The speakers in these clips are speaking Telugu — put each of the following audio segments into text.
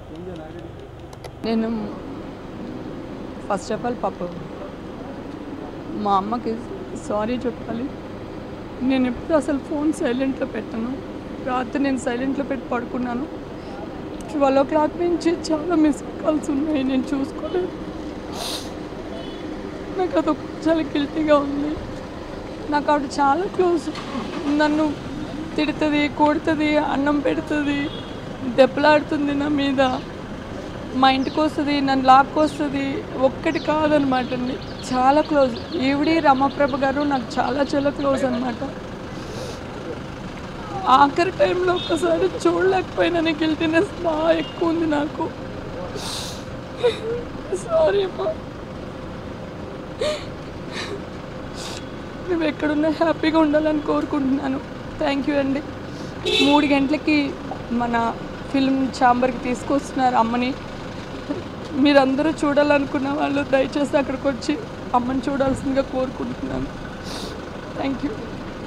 నేను ఫస్ట్ ఆఫ్ ఆల్ పాప మా అమ్మకి సారీ చెప్పాలి నేను ఎప్పుడు అసలు ఫోన్ సైలెంట్లో పెట్టను రాత్రి నేను సైలెంట్లో పెట్టి పడుకున్నాను ట్వెల్వ్ ఓ క్లాక్ నుంచి చాలా మిస్ కాల్స్ ఉన్నాయి నేను చూసుకోలేదు నాకు అదొక చాలా గిల్టీగా ఉంది నాకు ఆవిడ చాలా క్లోజ్ నన్ను తిడుతుంది కొడుతుంది అన్నం పెడుతుంది దెబ్బలాడుతుంది నా మీద మా ఇంటికి వస్తుంది నన్ను లాక్కొస్తుంది ఒక్కటి కాదనమాట అండి చాలా క్లోజ్ ఈవిడి రమాప్రభ గారు నాకు చాలా చాలా క్లోజ్ అనమాట ఆఖరి టైంలో ఒక్కసారి చూడలేకపోయినా గిల్టీనెస్ బాగా ఎక్కువ ఉంది నాకు సారీ అమ్మా మేము ఎక్కడున్నా హ్యాపీగా ఉండాలని కోరుకుంటున్నాను థ్యాంక్ యూ అండి మూడు గంటలకి మన ఫిల్మ్ ఛాంబర్కి తీసుకొస్తున్నారు అమ్మని మీరందరూ చూడాలనుకున్న వాళ్ళు దయచేసి అక్కడికి వచ్చి అమ్మని చూడాల్సిందిగా కోరుకుంటున్నాను థ్యాంక్ యూ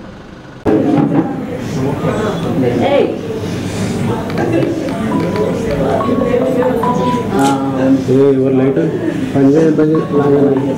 ఏ ఎవరు లైట్ పని చేయ పని చేయ లాగా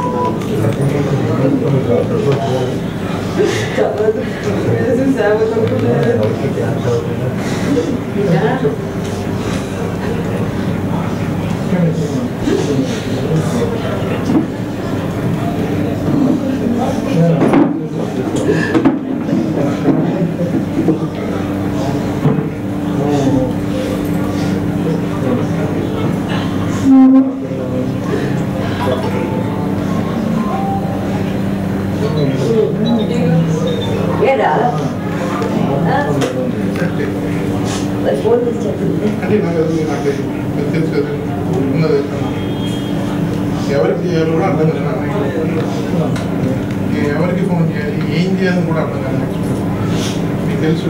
అంటే నాకు అది నాకు నాకు తెలుసు కదా ఉన్నది ఎవరికి చేయాలో కూడా అర్థం కాదు నాకు. నేను ఎవరికి ఫోన్ చేయాలి ఏం చేయాలని కూడా అర్థం కాదు నాకు. మీకు తెలుసు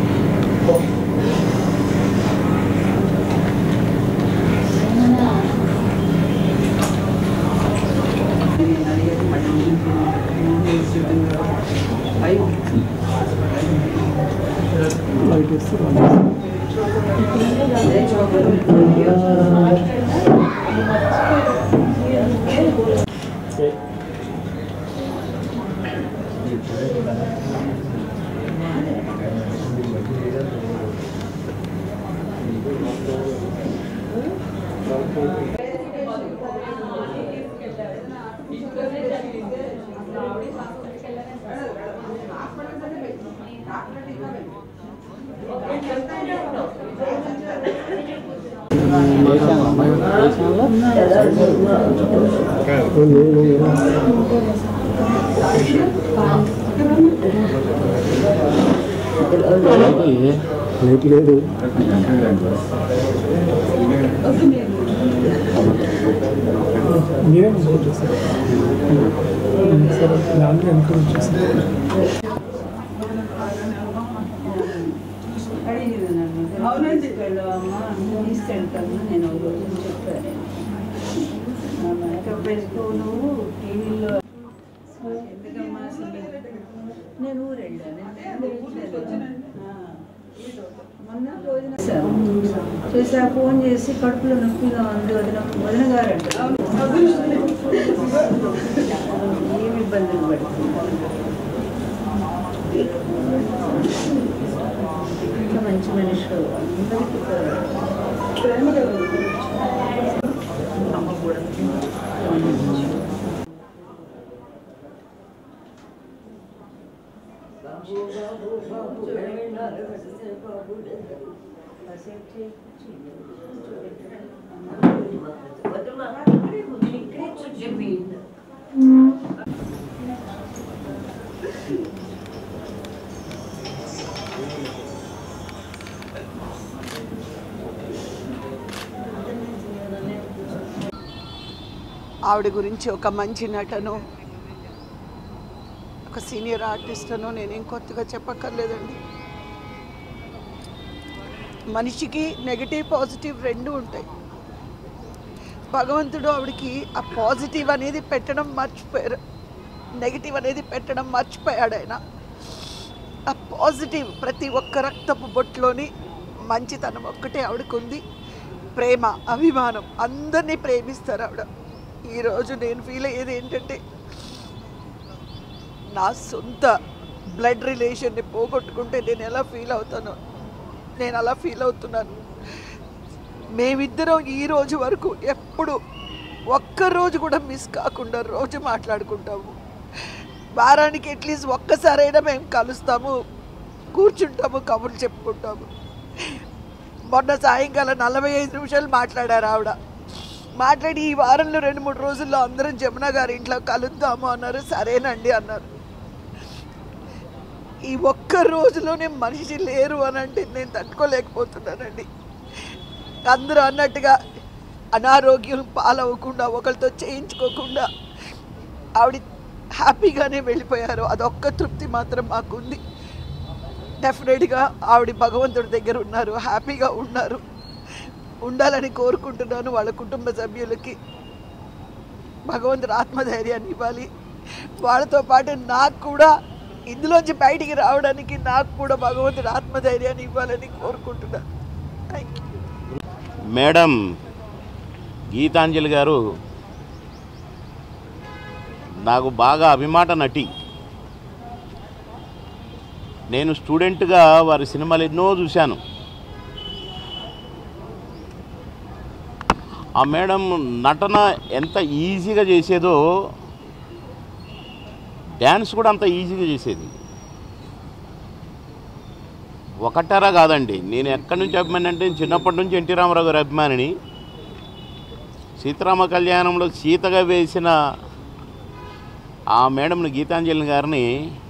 లైట్ ఇస్తే లైట్ లేదు మీరే అనుకుంటారు సార్ సరే దాంట్లో అనుకోవచ్చు సార్ అవునండి వెళ్ళామా తీసుకెళ్తాను నేను ఒక రోజు చెప్పాను మేకప్ వేసుకో నువ్వు టీవీలో ఎందుకమ్మా అసలు నేను ఊరు వెళ్ళాను ఆ. మొన్న భోజనం చేసా ఫోన్ చేసి కడుపులో నొప్పిగా ఉంది వదిన వదిన గారు ఏమి ఇబ్బందులు పడుతున్నారు ఇంత మంచి మనిషి అందరికీ ప్రేమగా అమ్మ కూడా ఆవిడ గురించి ఒక మంచి నటను ఒక సీనియర్ ఆర్టిస్ట్ను నేనేం కొత్తగా చెప్పక్కర్లేదండి మనిషికి నెగిటివ్ పాజిటివ్ రెండు ఉంటాయి భగవంతుడు ఆవిడకి ఆ పాజిటివ్ అనేది పెట్టడం మర్చిపోయారు నెగిటివ్ అనేది పెట్టడం మర్చిపోయాడు ఆయన ఆ పాజిటివ్ ప్రతి ఒక్క రక్తపు బొట్టులోని మంచితనం ఒక్కటే ఆవిడకు ఉంది ప్రేమ అభిమానం అందరినీ ప్రేమిస్తారు ఆవిడ ఈరోజు నేను ఫీల్ అయ్యేది ఏంటంటే నా సొంత బ్లడ్ రిలేషన్ని పోగొట్టుకుంటే నేను ఎలా ఫీల్ అవుతానో నేను అలా ఫీల్ అవుతున్నాను మేమిద్దరం ఈ రోజు వరకు ఎప్పుడు ఒక్కరోజు కూడా మిస్ కాకుండా రోజు మాట్లాడుకుంటాము వారానికి అట్లీస్ట్ ఒక్కసారైనా మేము కలుస్తాము కూర్చుంటాము కబుర్లు చెప్పుకుంటాము మొన్న సాయంకాలం నలభై ఐదు నిమిషాలు మాట్లాడారు ఆవిడ మాట్లాడి ఈ వారంలో రెండు మూడు రోజుల్లో అందరం జమున గారి ఇంట్లో కలుద్దాము అన్నారు సరేనండి అన్నారు ఈ ఒక్క రోజులోనే మనిషి లేరు అని అంటే నేను తట్టుకోలేకపోతున్నానండి అందరూ అన్నట్టుగా అనారోగ్యం పాలవ్వకుండా ఒకరితో చేయించుకోకుండా ఆవిడ హ్యాపీగానే వెళ్ళిపోయారు అదొక్క తృప్తి మాత్రం మాకుంది డెఫినెట్గా ఆవిడ భగవంతుడి దగ్గర ఉన్నారు హ్యాపీగా ఉన్నారు ఉండాలని కోరుకుంటున్నాను వాళ్ళ కుటుంబ సభ్యులకి భగవంతుడు ఆత్మధైర్యాన్ని ఇవ్వాలి వాళ్ళతో పాటు నాకు కూడా ఇందులోంచి బయటికి రావడానికి నాకు కూడా భగవంతుడు ఆత్మధైర్యాన్ని ఇవ్వాలని కోరుకుంటున్నాను థ్యాంక్ యూ మేడం గీతాంజలి గారు నాకు బాగా అభిమాట నటి నేను స్టూడెంట్గా వారి సినిమాలు ఎన్నో చూశాను ఆ మేడం నటన ఎంత ఈజీగా చేసేదో డ్యాన్స్ కూడా అంత ఈజీగా చేసేది ఒకటారా కాదండి నేను ఎక్కడి నుంచి అభిమాని అంటే చిన్నప్పటి నుంచి ఎన్టీ రామారావు గారి అభిమానిని సీతారామ కళ్యాణంలో సీతగా వేసిన ఆ మేడంని గీతాంజలి గారిని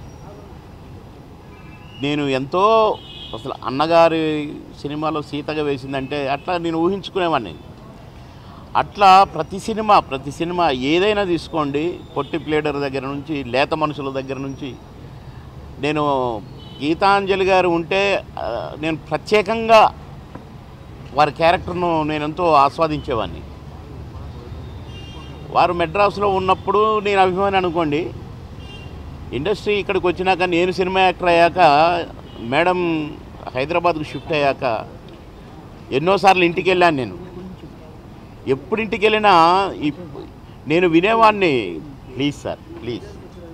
నేను ఎంతో అసలు అన్నగారి సినిమాలో సీతగా వేసిందంటే అట్లా నేను ఊహించుకునేవాడిని అట్లా ప్రతి సినిమా ప్రతి సినిమా ఏదైనా తీసుకోండి పొట్టి ప్లేడర్ దగ్గర నుంచి లేత మనుషుల దగ్గర నుంచి నేను గీతాంజలి గారు ఉంటే ఆ, నేను ప్రత్యేకంగా వారి క్యారెక్టర్ను నేను ఎంతో ఆస్వాదించేవాడిని వారు మెడ్రాస్లో ఉన్నప్పుడు నేను అభిమాని అనుకోండి ఇండస్ట్రీ ఇక్కడికి వచ్చినాక నేను సినిమా యాక్టర్ అయ్యాక మేడం హైదరాబాద్కు షిఫ్ట్ అయ్యాక ఎన్నోసార్లు ఇంటికి వెళ్ళాను నేను ఎప్పుడు ఇంటికి వెళ్ళినా ఈ నేను వినేవాడిని ప్లీజ్ సార్ ప్లీజ్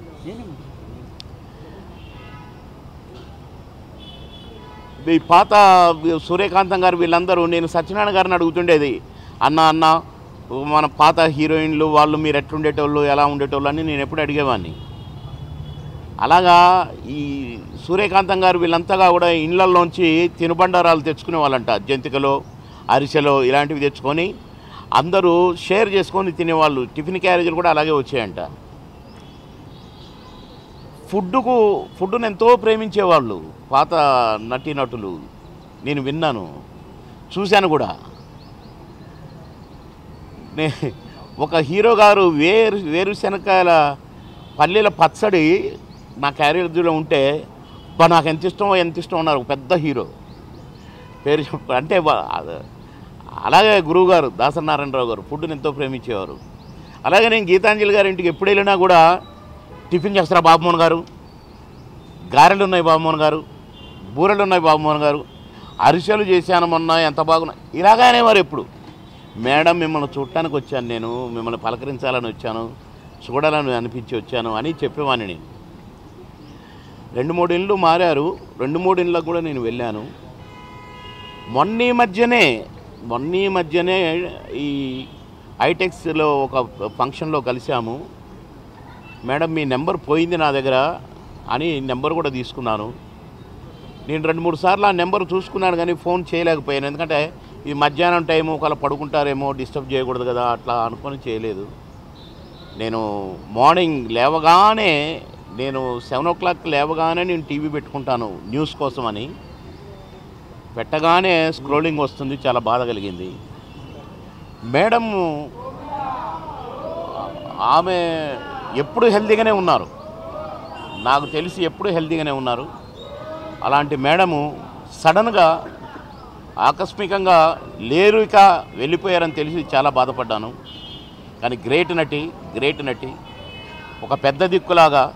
ఈ పాత సూర్యకాంతం గారు వీళ్ళందరూ నేను సత్యనారాయణ గారిని అడుగుతుండేది అన్న అన్న మన పాత హీరోయిన్లు వాళ్ళు మీరు ఎట్లుండేటోళ్ళు ఎలా ఉండేటోళ్ళు అని నేను ఎప్పుడు అడిగేవాడిని అలాగా ఈ సూర్యకాంతం గారు వీళ్ళంతగా కూడా ఇళ్ళల్లోంచి తినుబండారాలు తెచ్చుకునే వాళ్ళంట జంతికలో అరిసెలో ఇలాంటివి తెచ్చుకొని అందరూ షేర్ చేసుకొని తినేవాళ్ళు టిఫిన్ క్యారేజీలు కూడా అలాగే వచ్చాయంట ఫుడ్కు ఫుడ్ను ఎంతో ప్రేమించేవాళ్ళు పాత నటీనటులు నేను విన్నాను చూశాను కూడా నే ఒక హీరో గారు వేరు వేరుశనకాయల పల్లీల పచ్చడి నా క్యారేజీలో ఉంటే "అబ్బా, నాకు ఎంత ఇష్టమో ఎంత ఇష్టం ఉన్నారు ఒక పెద్ద హీరో పేరు చెప్ప అంటే వా- అద- అలాగే గురువు గారు దాసనారాయణరావు గారు ఫుడ్ని ఎంతో ప్రేమించేవారు అలాగే నేను గీతాంజలి గారి ఇంటికి ఎప్పుడు వెళ్ళినా కూడా టిఫిన్ చేస్తారా బాబుమోహన్ గారు గారెలు ఉన్నాయి బాబుమోహన్ గారు బూరెలు ఉన్నాయి బాబుమోహన్ గారు అరిసెలు చేశాను మొన్న ఎంత బాగున్నాయి ఇలాగానే వారు ఎప్పుడు మేడం మిమ్మల్ని చూడటానికి వచ్చాను నేను మిమ్మల్ని పలకరించాలని వచ్చాను చూడాలని అనిపించి వచ్చాను అని చెప్పేవాడిని నేను రెండు మూడు ఇండ్లు మారారు రెండు మూడు ఇండ్లకు కూడా నేను వెళ్ళాను మొన్న ఈ మధ్యనే మొన్న ఈ మధ్యనే ఈ ఐటెక్స్లో ఒక ఫంక్షన్లో కలిసాము మేడం మీ నెంబర్ పోయింది నా దగ్గర అని నెంబర్ కూడా తీసుకున్నాను నేను రెండు మూడు సార్లు ఆ నెంబర్ చూసుకున్నాను కానీ ఫోన్ చేయలేకపోయాను ఎందుకంటే ఇది మధ్యాహ్నం టైము ఒకవేళ పడుకుంటారేమో డిస్టర్బ్ చేయకూడదు కదా అట్లా అనుకొని చేయలేదు నేను మార్నింగ్ లేవగానే నేను సెవెన్ ఓ క్లాక్ లేవగానే నేను టీవీ పెట్టుకుంటాను న్యూస్ కోసం అని పెట్టగానే స్క్రోలింగ్ వస్తుంది చాలా బాధ కలిగింది మేడం ఆమె ఎప్పుడు హెల్తీగానే ఉన్నారు నాకు తెలిసి ఎప్పుడు హెల్తీగానే ఉన్నారు అలాంటి మేడము సడన్గా ఆకస్మికంగా లేరు ఇక వెళ్ళిపోయారని తెలిసి చాలా బాధపడ్డాను కానీ గ్రేట్ నటి గ్రేట్ నటి ఒక పెద్ద దిక్కులాగా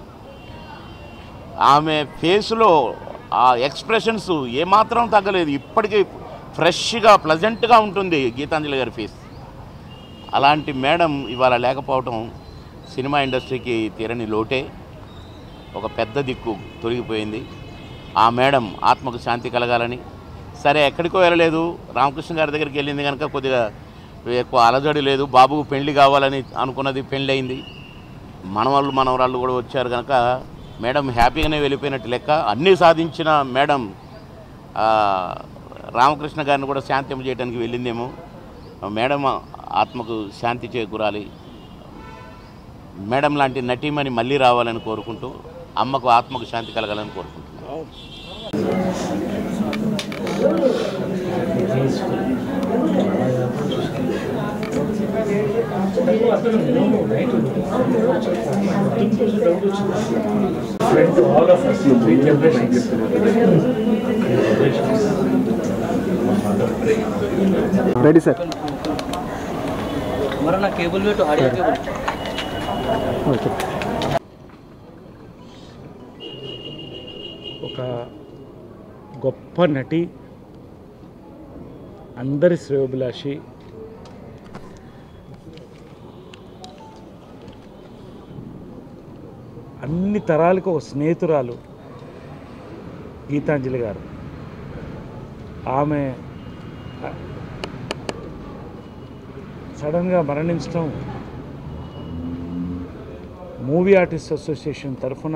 ఆమె ఫేస్లో ఆ ఎక్స్ప్రెషన్స్ ఏమాత్రం తగ్గలేదు ఇప్పటికీ ఫ్రెష్గా ప్లజెంట్గా ఉంటుంది గీతాంజలి గారి ఫేస్ అలాంటి మేడం ఇవాళ లేకపోవటం సినిమా ఇండస్ట్రీకి తీరని లోటే ఒక పెద్ద దిక్కు తొలగిపోయింది ఆ మేడం ఆత్మకు శాంతి కలగాలని సరే ఎక్కడికో వెళ్ళలేదు రామకృష్ణ గారి దగ్గరికి వెళ్ళింది కనుక కొద్దిగా ఎక్కువ అలజడి లేదు బాబుకు పెళ్లి కావాలని అనుకున్నది పెళ్ళి అయింది మనవాళ్ళు మనవరాళ్ళు కూడా వచ్చారు కనుక మేడం హ్యాపీగానే వెళ్ళిపోయినట్టు లెక్క అన్నీ సాధించిన మేడం ఆ, రామకృష్ణ గారిని కూడా శాంతింప చేయడానికి వెళ్ళిందేమో మేడం ఆత్మకు శాంతి చేకూరాలి మేడం లాంటి నటీమణి మళ్ళీ రావాలని కోరుకుంటూ అమ్మకు ఆత్మకు శాంతి కలగాలని కోరుకుంటున్నాను friend to all of us, three generations. Ready sir हमारा ना केबल में तो ऑडियो केबल ఓకే ఒక గొప్ప నటి అందరి శ్రేయోభిలాషి అన్ని తరాలకు ఒక స్నేహితురాలు గీతాంజలి గారు ఆమె సడన్గా మరణించడం మూవీ ఆర్టిస్ట్ అసోసియేషన్ తరఫున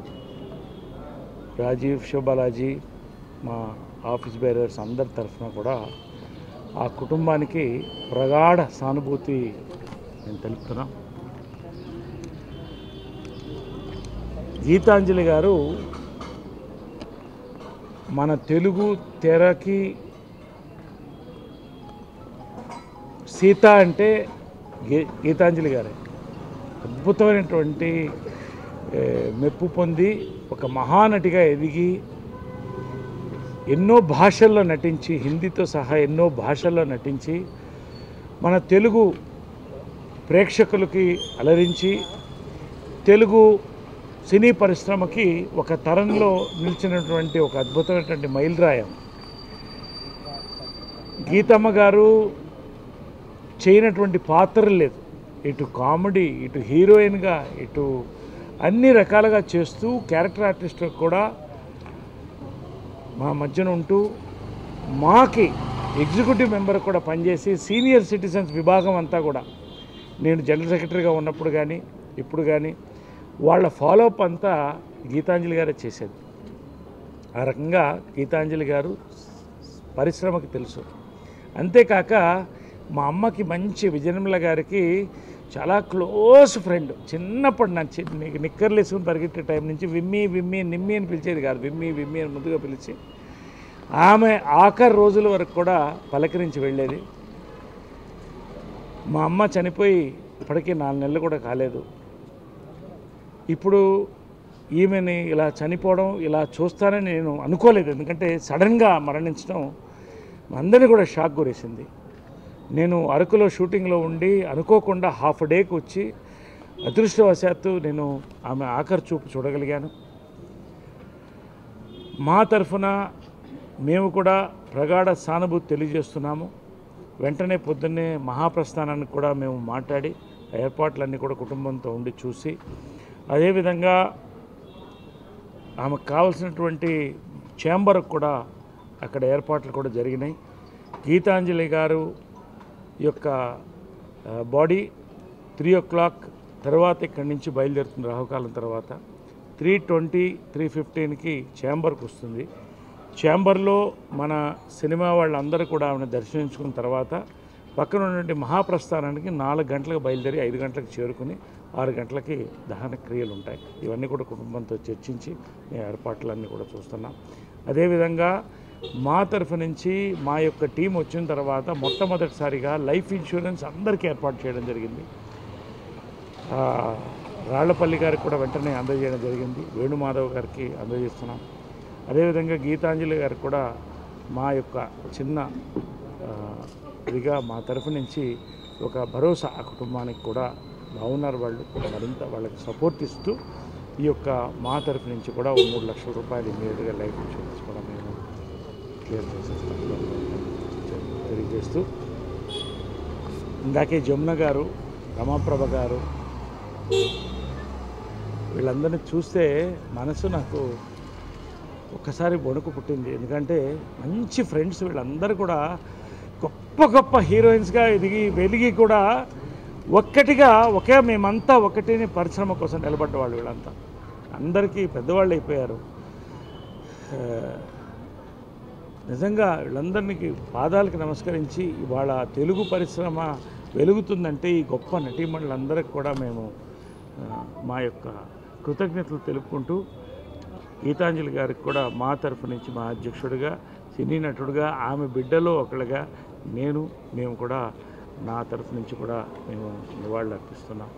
రాజీవ్ శివబాలాజీ మా ఆఫీస్ బేరర్స్ అందరి తరఫున కూడా ఆ కుటుంబానికి ప్రగాఢ సానుభూతి నేను తెలుపుతున్నా గీతాంజలి గారు మన తెలుగు తెరకి సీత అంటే గీ గీతాంజలి గారే అద్భుతమైనటువంటి ఏ, మెప్పు పొంది ఒక మహానటిగా ఎదిగి ఎన్నో భాషల్లో నటించి హిందీతో సహా ఎన్నో భాషల్లో నటించి మన తెలుగు ప్రేక్షకులకి అలరించి తెలుగు సినీ పరిశ్రమకి ఒక తరంలో నిలిచినటువంటి ఒక అద్భుతమైనటువంటి మైలురాయం గీతమ్మ గారు చేయనటువంటి పాత్రలు లేదు ఇటు కామెడీ ఇటు హీరోయిన్గా ఇటు అన్ని రకాలుగా చేస్తూ క్యారెక్టర్ ఆర్టిస్ట్ కూడా మా మధ్యన ఉంటూ మాకి ఎగ్జిక్యూటివ్ మెంబర్ కూడా పనిచేసి సీనియర్ సిటిజన్స్ విభాగం అంతా కూడా నేను జనరల్ సెక్రటరీగా ఉన్నప్పుడు కానీ ఇప్పుడు కానీ వాళ్ళ ఫాలోఅప్ అంతా గీతాంజలి గారే చేసేది ఆ రకంగా గీతాంజలి గారు పరిశ్రమకి తెలుసు అంతేకాక మా అమ్మకి మంచి విజయనిర్మల గారికి చాలా క్లోజ్ ఫ్రెండ్ చిన్నప్పటి నుంచి ని- నిక్కర్లు వేసుకుని పరిగెట్టే టైం నుంచి విమ్మి విమ్మి నిమ్మి అని పిలిచేది కాదు విమ్మి విమ్మి అని ముందుగా పిలిచి ఆమె ఆఖరి రోజుల వరకు కూడా పలకరించి వెళ్ళేది మా అమ్మ చనిపోయి ఇప్పటికీ నాలుగు నెలలు కూడా కాలేదు ఇప్పుడు ఈమెని ఇలా చనిపోవడం ఇలా చూస్తానని నేను అనుకోలేదు ఎందుకంటే సడన్గా మరణించడం అందరినీ కూడా షాక్ గురేసింది నేను అరకులో షూటింగ్లో ఉండి అనుకోకుండా హాఫ్ డేకి వచ్చి అదృష్టవశాత్తు నేను ఆమె ఆఖరి చూపు చూడగలిగాను మా తరఫున మేము కూడా ప్రగాఢ సానుభూతి తెలియజేస్తున్నాము వెంటనే పొద్దున్నే మహాప్రస్థానానికి కూడా మేము మాట్లాడి ఏర్పాట్లన్నీ కూడా కుటుంబంతో ఉండి చూసి అదేవిధంగా ఆమెకు కావలసినటువంటి చేంబర్కి కూడా అక్కడ ఏర్పాట్లు కూడా జరిగినాయి గీతాంజలి గారు యొక్క ఆ, బాడీ త్రీ ఓ క్లాక్ తర్వాత ఇక్కడి నుంచి బయలుదేరుతుంది రాహుకాలం తర్వాత త్రీ ట్వంటీ త్రీ ఫిఫ్టీన్కి ఛాంబర్కి వస్తుంది ఛాంబర్లో మన సినిమా వాళ్ళందరూ కూడా ఆమెను దర్శించుకున్న తర్వాత పక్కన ఉన్నటువంటి మహాప్రస్థానానికి నాలుగు గంటలకు బయలుదేరి ఐదు గంటలకు చేరుకుని ఆరు గంటలకి దహన క్రియలు ఉంటాయి ఇవన్నీ కూడా కుటుంబంతో చర్చించి మేము ఏర్పాట్లన్నీ కూడా చూస్తున్నాం అదేవిధంగా మా తరఫు నుంచి మా యొక్క టీం వచ్చిన తర్వాత మొట్టమొదటిసారిగా లైఫ్ ఇన్సూరెన్స్ అందరికీ ఏర్పాటు చేయడం జరిగింది ఆ, రాళ్లపల్లి గారికి కూడా వెంటనే అందజేయడం జరిగింది వేణుమాధవ్ గారికి అందజేస్తున్నాం అదేవిధంగా గీతాంజలి గారికి కూడా మా యొక్క చిన్న ఆ, ఇదిగా మా తరఫు నుంచి ఒక భరోసా ఆ కుటుంబానికి కూడా బాగున్నారు వాళ్ళు మరింత వాళ్ళకి సపోర్ట్ ఇస్తూ ఈ యొక్క మా తరఫు నుంచి కూడా ఓ మూడు లక్షల రూపాయలు ఇమీడియట్గా లైఫ్ ఇన్సూరెన్స్ కూడా మేము క్లియర్ చేసేస్తాం తెలియజేస్తూ ఇందాకే జమున గారు రమాప్రభ గారు వీళ్ళందరినీ చూస్తే మనసు నాకు ఒక్కసారి వణుకు పుట్టింది ఎందుకంటే మంచి ఫ్రెండ్స్ వీళ్ళందరూ కూడా గొప్ప గొప్ప హీరోయిన్స్గా ఎదిగి వెలిగి కూడా ఒక్కటిగా ఒకే మేమంతా ఒకటిని పరిశ్రమ కోసం నిలబడ్డ వాళ్ళు వీళ్ళంతా అందరికీ పెద్దవాళ్ళు అయిపోయారు ఆ, నిజంగా వీళ్ళందరికీ పాదాలకు నమస్కరించి ఇవాళ తెలుగు పరిశ్రమ వెలుగుతుందంటే ఈ గొప్ప నటీమణులందరికీ కూడా మేము ఆ, మా యొక్క కృతజ్ఞతలు తెలుపుకుంటూ గీతాంజలి గారికి కూడా మా తరఫు నుంచి మా అధ్యక్షుడిగా సినీ నటుడిగా ఆమె బిడ్డలో ఒకళ్ళుగా నేను మేము కూడా నా తరఫు నుంచి కూడా మేము నివాళులు అర్పిస్తున్నాం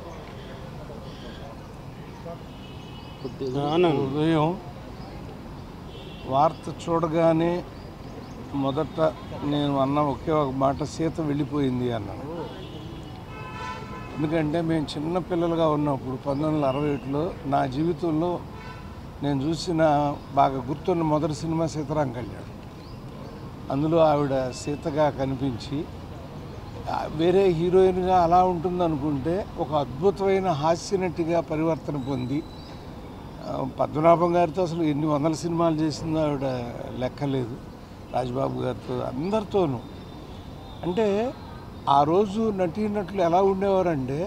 ఉదయం వార్త చూడగానే మొదట నేను అన్న ఒకే ఒక మాట సీత వెళ్ళిపోయింది అన్నాను ఎందుకంటే మేము చిన్న పిల్లలుగా ఉన్నప్పుడు పంతొమ్మిది వందల అరవై ఒకటిలో నా జీవితంలో నేను చూసిన బాగా గుర్తున్న మొదటి సినిమా సీతారాం కళ్యాణ్ అందులో ఆవిడ సీతగా కనిపించి ఆ, వేరే హీరోయిన్గా అలా ఉంటుంది అనుకుంటే ఒక అద్భుతమైన హాస్యనటిగా పరివర్తన పొంది ఆ, పద్మనాభం గారితో అసలు ఎన్ని వందల సినిమాలు చేసిందో ఆవిడ లెక్కలేదు రాజ్బాబు గారితో అందరితోనూ అంటే ఆ రోజు నటీనటులు ఎలా ఉండేవారంటే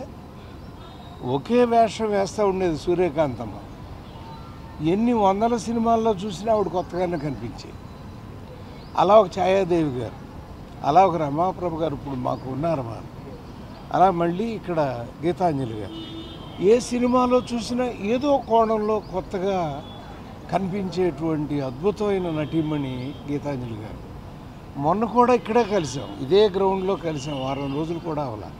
ఒకే వేషం వేస్తూ ఉండేది సూర్యకాంతమ్మ ఎన్ని వందల సినిమాల్లో చూసినా ఆవిడ కొత్తగానే కనిపించేది అలా ఒక ఛాయాదేవి గారు అలా ఒక రమాప్రభ గారు ఇప్పుడు మాకు ఉన్నారు మా అలా మళ్ళీ ఇక్కడ గీతాంజలి గారు ఏ సినిమాలో చూసినా ఏదో కోణంలో కొత్తగా కనిపించేటువంటి అద్భుతమైన నటీమణి గీతాంజలి గారు మొన్న కూడా ఇక్కడే కలిసాం ఇదే గ్రౌండ్లో కలిసాం వారం రోజులు కూడా అవలా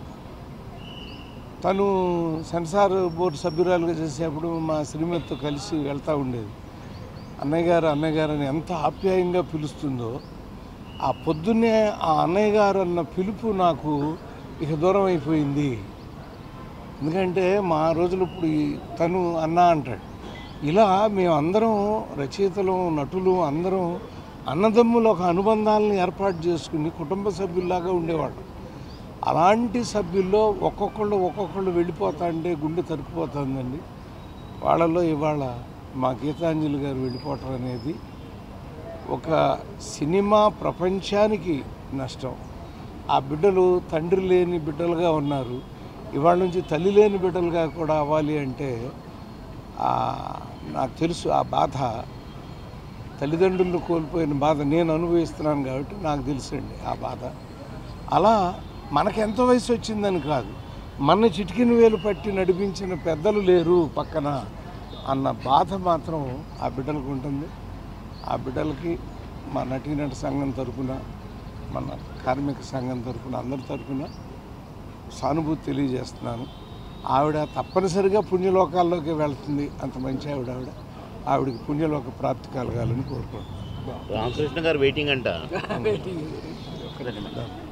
తను సెన్సార్ బోర్డు సభ్యురాలుగా చేసేప్పుడు మా శ్రీమతితో కలిసి వెళ్తూ ఉండేది అన్నయ్య గారు అన్నయ్య గారు అని ఎంత ఆప్యాయంగా పిలుస్తుందో ఆ పొద్దున్నే ఆ అన్నయ్య గారు అన్న పిలుపు నాకు ఇక దూరం అయిపోయింది ఎందుకంటే మా రోజులు ఇప్పుడు ఈ తను అన్న అంటాడు ఇలా మేమందరం రచయితలు నటులు అందరం అన్నదమ్ములు ఒక అనుబంధాలను ఏర్పాటు చేసుకుని కుటుంబ సభ్యుల్లాగా ఉండేవాళ్ళం అలాంటి సభ్యుల్లో ఒక్కొక్కళ్ళు ఒక్కొక్కళ్ళు వెళ్ళిపోతా అంటే గుండె తరుక్కుపోతుందండి వాళ్ళలో ఇవాళ మా గీతాంజలి గారు వెళ్ళిపోవటం అనేది ఒక సినిమా ప్రపంచానికి నష్టం ఆ బిడ్డలు తండ్రి లేని బిడ్డలుగా ఉన్నారు ఇవాళ నుంచి తల్లి లేని బిడ్డలుగా కూడా అవ్వాలి అంటే ఆ, నాకు తెలుసు ఆ బాధ తల్లిదండ్రులను కోల్పోయిన బాధ నేను అనుభవిస్తున్నాను కాబట్టి నాకు తెలుసండి ఆ బాధ అలా మనకు ఎంత వయసు వచ్చిందని కాదు మన చిటికిన వేలు పట్టి నడిపించిన పెద్దలు లేరు పక్కన అన్న బాధ మాత్రం ఆ బిడ్డలకు ఉంటుంది ఆ బిడ్డలకి మా నటీనట సంఘం తరపున మన కార్మిక సంఘం తరపున అందరి తరపున సానుభూతి తెలియజేస్తున్నాను ఆవిడ తప్పనిసరిగా పుణ్యలోకాల్లోకి వెళ్తుంది అంత మంచి ఆవిడ ఆవిడ ఆవిడకి పుణ్యలోక ప్రాప్తి కలగాలని కోరుకుంటున్నాను రామకృష్ణ గారు వెయిటింగ్ అంట ఒక్కటే.